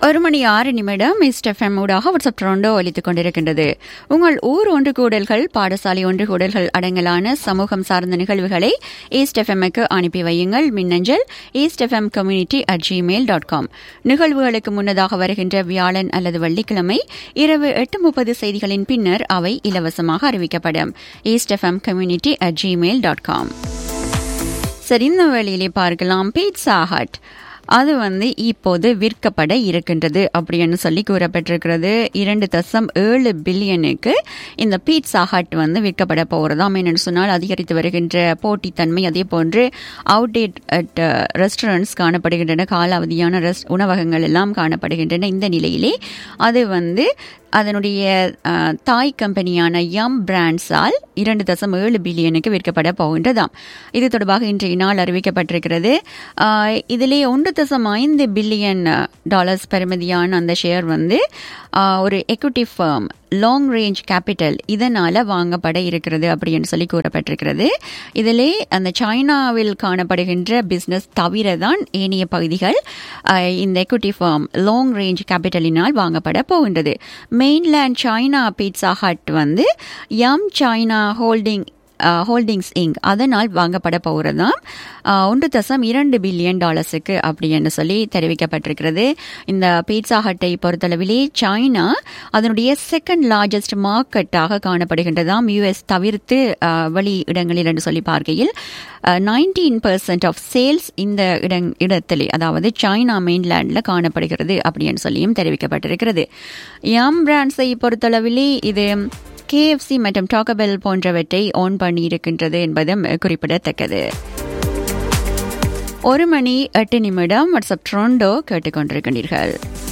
ஒரு மணி ஆறு நிமிடம் மிஸ்ட் எஃப்எம் ஊடாக வாட்ஸ்அப் ட்ரோண்டோ ஒலித்துக் கொண்டிருக்கின்றது உங்கள் ஊர் ஒன்று கூடல்கள் பாடசாலை ஒன்று கூடல்கள் அடங்கலான சமூகம் சார்ந்த நிகழ்வுகளை ஈஸ்ட் எஃப்எம்க்கு அனுப்பி வையுங்கள் மின்னஞ்சல் East FM community at Gmail dot com நிகழ்வுகளுக்கு முன்னதாக வருகின்ற வியாழன் அல்லது வெள்ளிக்கிழமை இரவு எட்டு முப்பது செய்திகளின் பின்னர் அவை இலவசமாக அறிவிக்கப்படும் East FM community at Gmail dot com சரி இந்த வேளையிலே பார்க்கலாம் பீட்சா ஹட் அது வந்து இப்போது விற்கப்பட இருக்கின்றது அப்படின்னு சொல்லி கூறப்பட்டிருக்கிறது இரண்டு தசம் ஏழு பில்லியனுக்கு இந்த பீட்சா ஹட் வந்து விற்கப்பட போகிறதாம் என்னென்னு சொன்னால் அதிகரித்து வருகின்ற போட்டித்தன்மை அதே போன்று அவுடேட் அட் ரெஸ்டாரண்ட்ஸ் காணப்படுகின்றன காலாவதியான ரெஸ்ட் உணவகங்கள் எல்லாம் காணப்படுகின்றன இந்த நிலையிலே அது வந்து அதனுடைய தாய் கம்பெனியான யம் பிராண்ட்ஸால் இரண்டு தசம் ஏழு பில்லியனுக்கு விற்கப்பட போகின்றதாம் இது தொடர்பாக இன்றைய நாள் அறிவிக்கப்பட்டிருக்கிறது இதிலே ஒன்று தசம் ஐந்து பில்லியன் டாலர்ஸ் பெறுமதியான அந்த ஷேர் வந்து ஒரு equity firm long range capital இதனால் வாங்கப்பட இருக்கிறது அப்படின்னு சொல்லி கூறப்பட்டிருக்கிறது இதிலே அந்த சைனாவில் காணப்படுகின்ற பிஸ்னஸ் தவிர தான் ஏனைய பகுதிகள் இந்த எக்விட்டி ஃபார்ம் லாங் ரேஞ்ச் கேபிட்டலினால் வாங்கப்பட போகின்றது மெயின்லேண்ட் சைனா பீட்சா ஹட் வந்து yum China holding holdings Inc அதனால் வாங்கப்பட போகிறதாம் ஒன்று தசம் இரண்டு பில்லியன் டாலர்ஸுக்கு அப்படின்னு சொல்லி தெரிவிக்கப்பட்டிருக்கிறது இந்த பீட்சா ஹட்டை பொறுத்தளவிலே சைனா அதனுடைய செகண்ட் லார்ஜஸ்ட் மார்க்கெட்டாக காணப்படுகின்றதாம் யூஎஸ் தவிர்த்து வெளி இடங்களில் என்று சொல்லி பார்க்கையில் நைன்டீன் பர்சன்ட் ஆஃப் சேல்ஸ் இந்த இடங் இடத்திலே அதாவது சைனா மெயின்லேண்டில் காணப்படுகிறது அப்படின்னு சொல்லியும் தெரிவிக்கப்பட்டிருக்கிறது எம் பிராண்ட்ஸை பொறுத்தளவிலே இது கேஎஃப்சி மற்றும் டாக்கபெல் போன்றவற்றை ஆன் பண்ணி இருக்கின்றது என்பதும் குறிப்பிடத்தக்கது ஒரு மணி எட்டு நிமிடம் வாட்ஸ்அப் ட்ரோண்டோ கேட்டுக்கொண்டிருக்கின்றீர்கள்